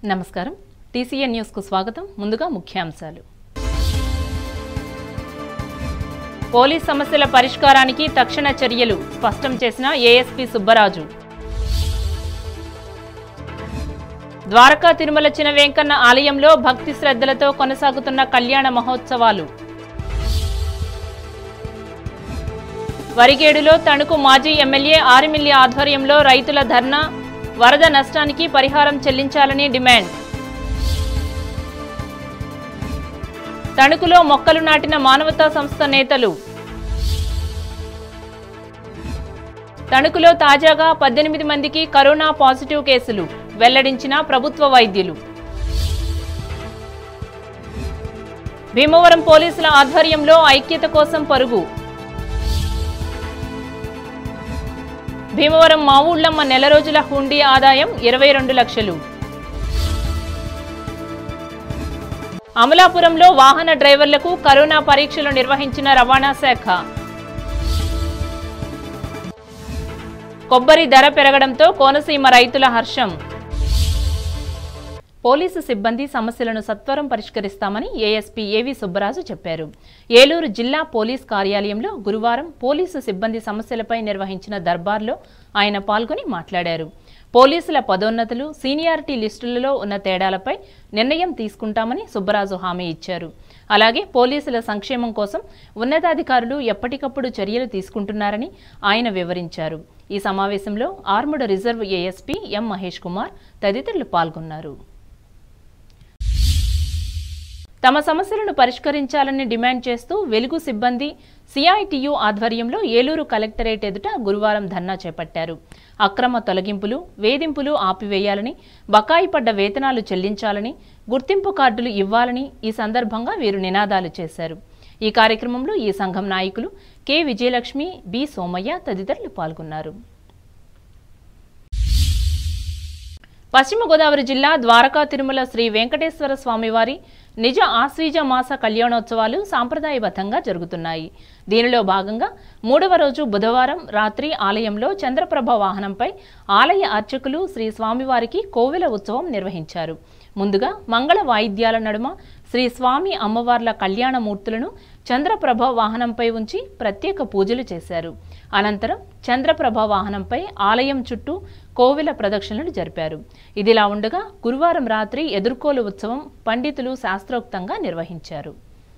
నమస్కారం టీసీఎన్ న్యూస్కు స్వాగతం ముందుగా ముఖ్యాంశాలు పోలీస్ సమస్యల పరిష్కారానికి తక్షణ చర్యలు స్పష్టం చేసిన ఏఎస్పీ సుబ్బరాజు ద్వారకా తిరుమల చిన వెంకన్న ఆలయంలో భక్తి శ్రద్ధలతో కొనసాగుతున్న కళ్యాణ మహోత్సవాలు వరిగేడులో తణుకు మాజీ ఎమ్మెల్యే ఆరిమిల్లి ఆధ్వర్యంలో రైతుల ధర్నా వరద నష్టానికి పరిహారం చెల్లించాలని డిమాండ్ తణుకులో మొక్కలు నాటిన మానవతా సంస్థ నేతలు తణుకులో తాజాగా పద్దెనిమిది మందికి కరోనా పాజిటివ్ కేసులు వెల్లడించిన ప్రభుత్వ వైద్యులు భీమవరం పోలీసుల ఆధ్వర్యంలో ఐక్యత కోసం పరుగు భీమవరం మావుళ్లమ్మ నెల రోజుల హుండీ ఆదాయం ఇరవై రెండు లక్షలు అమలాపురంలో వాహన డ్రైవర్లకు కరోనా పరీక్షలు నిర్వహించిన రవాణా శాఖ కొబ్బరి ధర పెరగడంతో కోనసీమ రైతుల హర్షం పోలీసు సిబ్బంది సమస్యలను సత్వరం పరిష్కరిస్తామని ఏఎస్పీ ఏవి సుబ్బరాజు చెప్పారు ఏలూరు జిల్లా పోలీస్ కార్యాలయంలో గురువారం పోలీసు సిబ్బంది సమస్యలపై నిర్వహించిన దర్బార్లో ఆయన పాల్గొని మాట్లాడారు పోలీసుల పదోన్నతులు సీనియారిటీ లిస్టులలో ఉన్న తేడాలపై నిర్ణయం తీసుకుంటామని సుబ్బరాజు హామీ ఇచ్చారు అలాగే పోలీసుల సంక్షేమం కోసం ఉన్నతాధికారులు ఎప్పటికప్పుడు చర్యలు తీసుకుంటున్నారని ఆయన వివరించారు ఈ సమావేశంలో armed reserve ASP M Mahesh Kumar తదితరులు పాల్గొన్నారు తమ సమస్యలను పరిష్కరించాలని డిమాండ్ చేస్తూ వెలుగు సిబ్బంది సిఐటియు ఆధ్వర్యంలో ఏలూరు కలెక్టరేట్ ఎదుట గురువారం ధర్నా చేపట్టారు అక్రమ తొలగింపులు వేధింపులు ఆపివేయాలని బకాయి పడ్డ వేతనాలు చెల్లించాలని గుర్తింపు కార్డులు ఇవ్వాలని ఈ సందర్భంగా వీరు నినాదాలు చేశారు ఈ కార్యక్రమంలో ఈ సంఘం నాయకులు కె విజయలక్ష్మి బి సోమయ్య తదితరులు పాల్గొన్నారు పశ్చిమ గోదావరి జిల్లా ద్వారకా తిరుమల శ్రీ వెంకటేశ్వర స్వామివారి నిజ ఆశ్వీజ మాస కళ్యాణోత్సవాలు సాంప్రదాయబద్ధంగా జరుగుతున్నాయి దీనిలో భాగంగా మూడవ రోజు బుధవారం రాత్రి ఆలయంలో చంద్రప్రభ వాహనంపై ఆలయ అర్చకులు శ్రీ స్వామివారికి కోవెల ఉత్సవం నిర్వహించారు ముందుగా మంగళ వాయిద్యాల నడుమ శ్రీ స్వామి అమ్మవార్ల కళ్యాణమూర్తులను చంద్రప్రభ వాహనంపై ఉంచి ప్రత్యేక పూజలు చేశారు అనంతరం చంద్రప్రభ వాహనంపై ఆలయం చుట్టూ కోవెల ప్రదక్షిణలు జరిపారు ఇదిలా ఉండగా గురువారం రాత్రి ఎదుర్కోలు ఉత్సవం పండితులు శాస్త్రోక్తంగా నిర్వహించారు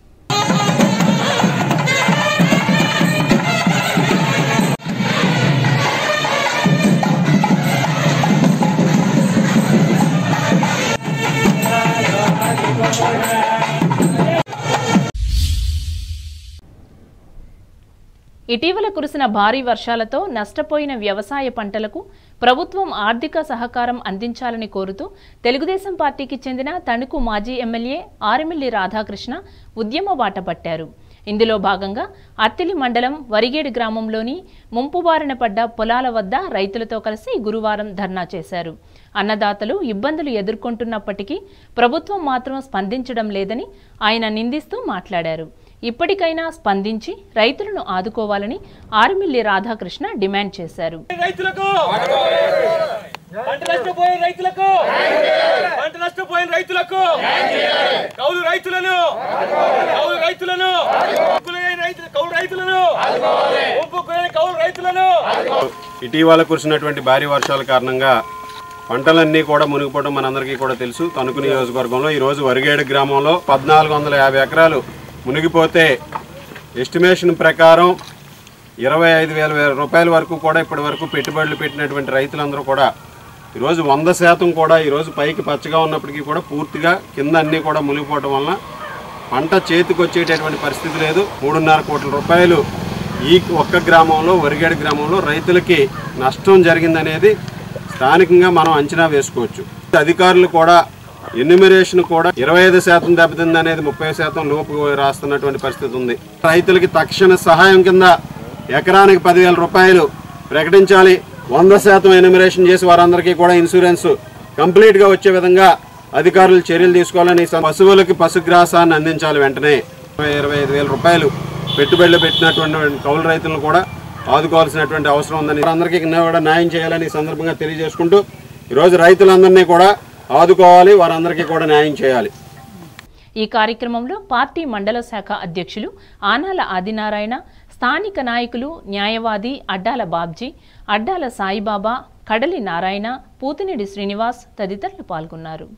ఇటీవల కురిసిన భారీ వర్షాలతో నష్టపోయిన వ్యవసాయ పంటలకు ప్రభుత్వం ఆర్థిక సహకారం అందించాలని కోరుతూ తెలుగుదేశం పార్టీకి చెందిన తణుకు మాజీ ఎమ్మెల్యే ఆరిమిల్లి రాధాకృష్ణ ఉద్యమ బాట పట్టారు ఇందులో భాగంగా అత్తిలి మండలం వరిగేడు గ్రామంలోని ముంపుబారిన పడ్డ పొలాల వద్ద రైతులతో కలిసి గురువారం ధర్నా చేశారు అన్నదాతలు ఇబ్బందులు ఎదుర్కొంటున్నప్పటికీ ప్రభుత్వం మాత్రం స్పందించడం లేదని ఆయన నిందిస్తూ మాట్లాడారు ఇప్పటికైనా స్పందించి రైతులను ఆదుకోవాలని ఆరుమిల్లి రాధాకృష్ణ డిమాండ్ చేశారు రైతులకు పంట నష్టపోయిన రైతులకు పంట నష్టపోయిన రైతులకు కౌలు రైతులను కౌలు రైతులను ఉప్పుకులైన రైతు- కౌలు రైతులను ఉప్పుకులైన కౌలు రైతులను ఇటీవల కురిసినటువంటి భారీ వర్షాల కారణంగా పంటలన్నీ కూడా మునిగిపోవడం మనందరికీ కూడా తెలుసు తణుకు నియోజకవర్గంలో ఈరోజు వరిగేడు గ్రామంలో పద్నాలుగు వందల యాభై ఎకరాలు మునిగిపోతే ఎస్టిమేషన్ ప్రకారం ఇరవై ఐదు వేల వేల రూపాయల వరకు కూడా ఇప్పటి వరకు పెట్టుబడులు పెట్టినటువంటి రైతులందరూ కూడా ఈరోజు వంద శాతం కూడా ఈరోజు పైకి పచ్చగా ఉన్నప్పటికీ కూడా పూర్తిగా కింద అన్నీ కూడా మునిగిపోవడం వలన పంట చేతికి వచ్చేటటువంటి పరిస్థితి లేదు మూడున్నర కోట్ల రూపాయలు ఈ ఒక్క గ్రామంలో వరిగేడు గ్రామంలో రైతులకి నష్టం జరిగిందనేది స్థానికంగా మనం అంచనా వేసుకోవచ్చు అధికారులు కూడా ఎన్యూమరేషన్ కూడా ఇరవై ఐదు శాతం దెబ్బతింది అనేది ముప్పై శాతం లోపు రాస్తున్నటువంటి పరిస్థితి ఉంది రైతులకి తక్షణ సహాయం కింద ఎకరానికి పదివేల రూపాయలు ప్రకటించాలి వంద శాతం ఎన్యూమరేషన్ చేసి వారందరికీ కూడా ఇన్సూరెన్స్ కంప్లీట్గా వచ్చే విధంగా అధికారులు చర్యలు తీసుకోవాలని స- పశువులకి పశుగ్రాసాన్ని అందించాలి వెంటనే ఇరవై ఇరవై ఐదు వేల రూపాయలు పెట్టుబడులు పెట్టినటువంటి కౌలు రైతులను కూడా ఆదుకోవాల్సినటువంటి అవసరం ఉందని అందరికీ కూడా న్యాయం చేయాలని ఈ సందర్భంగా తెలియజేసుకుంటూ ఈరోజు రైతులందరినీ కూడా ఆదుకోవాలి వారందరికీ కూడా న్యాయం చేయాలి ఈ కార్యక్రమంలో పార్టీ మండల శాఖ అధ్యక్షులు ఆనాల ఆదినారాయణ స్థానిక నాయకులు న్యాయవాది అడ్డాల బాబ్జీ అడ్డాల సాయిబాబా కడలి నారాయణ పూతినిడి శ్రీనివాస్ తదితరులు పాల్గొన్నారు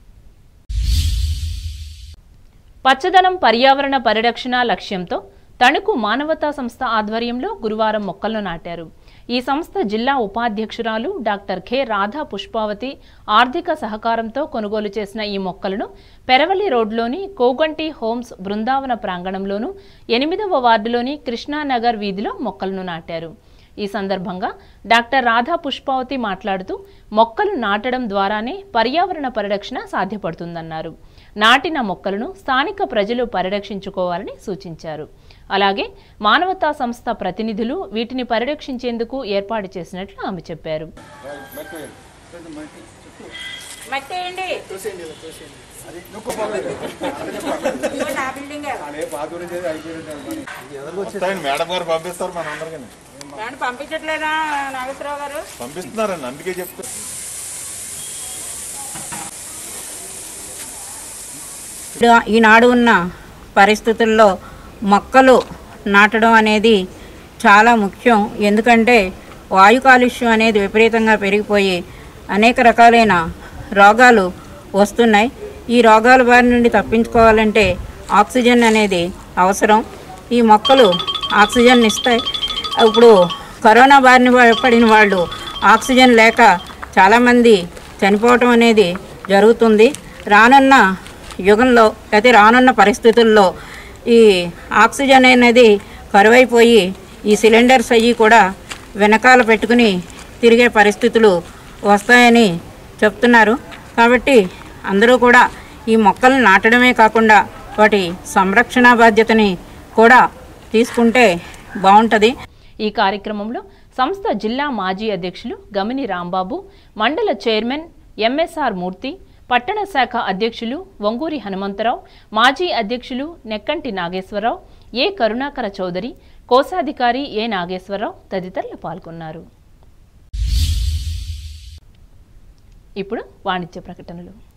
పచ్చదనం పర్యావరణ పరిరక్షణ లక్ష్యంతో తణుకు మానవతా సంస్థ ఆధ్వర్యంలో గురువారం మొక్కలను నాటారు ఈ సంస్థ జిల్లా ఉపాధ్యక్షురాలు డాక్టర్ కె రాధా పుష్పావతి ఆర్థిక సహకారంతో కొనుగోలు చేసిన ఈ మొక్కలను పెరవలి రోడ్లోని కోగంటి హోమ్స్ బృందావన ప్రాంగణంలోను ఎనిమిదవ వార్డులోని కృష్ణానగర్ వీధిలో మొక్కలను నాటారు ఈ సందర్భంగా డాక్టర్ రాధా పుష్పావతి మాట్లాడుతూ మొక్కలు నాటడం ద్వారానే పర్యావరణ పరిరక్షణ సాధ్యపడుతుందన్నారు నాటిన మొక్కలను స్థానిక ప్రజలు పరిరక్షించుకోవాలని సూచించారు అలాగే మానవతా సంస్థ ప్రతినిధులు వీటిని పరిరక్షించేందుకు ఏర్పాటు చేసినట్లు ఆమె చెప్పారు మట్టేయండి ఇదిగో నా బిల్డింగ్ వస్తాయండి మేడం గారు పంపిస్తారు మన అందరికీ ఏమండి పంపించట్లేదా నాగేశ్వరరావు గారు పంపిస్తున్నారండి అందుకే చెప్తా ఇప్పుడు ఈనాడు ఉన్న పరిస్థితుల్లో మొక్కలు నాటడం అనేది చాలా ముఖ్యం ఎందుకంటే వాయు కాలుష్యం అనేది విపరీతంగా పెరిగిపోయి అనేక రకాలైన రోగాలు వస్తున్నాయి ఈ రోగాల బారి నుండి తప్పించుకోవాలంటే ఆక్సిజన్ అనేది అవసరం ఈ మొక్కలు ఆక్సిజన్ ఇస్తాయి ఇప్పుడు కరోనా బారిన ప- పడిన వాళ్ళు ఆక్సిజన్ లేక చాలామంది చనిపోవటం అనేది జరుగుతుంది రానున్న యుగంలో అయితే రానున్న పరిస్థితుల్లో ఈ ఆక్సిజన్ అనేది కరువైపోయి ఈ సిలిండర్స్ అయ్యి కూడా వెనకాల పెట్టుకుని తిరిగే పరిస్థితులు వస్తాయని చెప్తున్నారు కాబట్టి అందరూ కూడా ఈ మొక్కలు నాటడమే కాకుండా వాటి సంరక్షణ బాధ్యతని కూడా తీసుకుంటే బాగుంటుంది ఈ కార్యక్రమంలో సంస్థ జిల్లా మాజీ అధ్యక్షులు గమిని రాంబాబు మండల చైర్మన్ ఎంఎస్ఆర్ మూర్తి పట్టణ శాఖ అధ్యక్షులు వంగూరి హనుమంతరావు మాజీ అధ్యక్షులు నెక్కంటి నాగేశ్వరరావు ఏ కరుణాకర చౌదరి కోశాధికారి ఏ నాగేశ్వరరావు తదితరులు పాల్గొన్నారు ఇప్పుడు వాణిజ్య ప్రకటనలు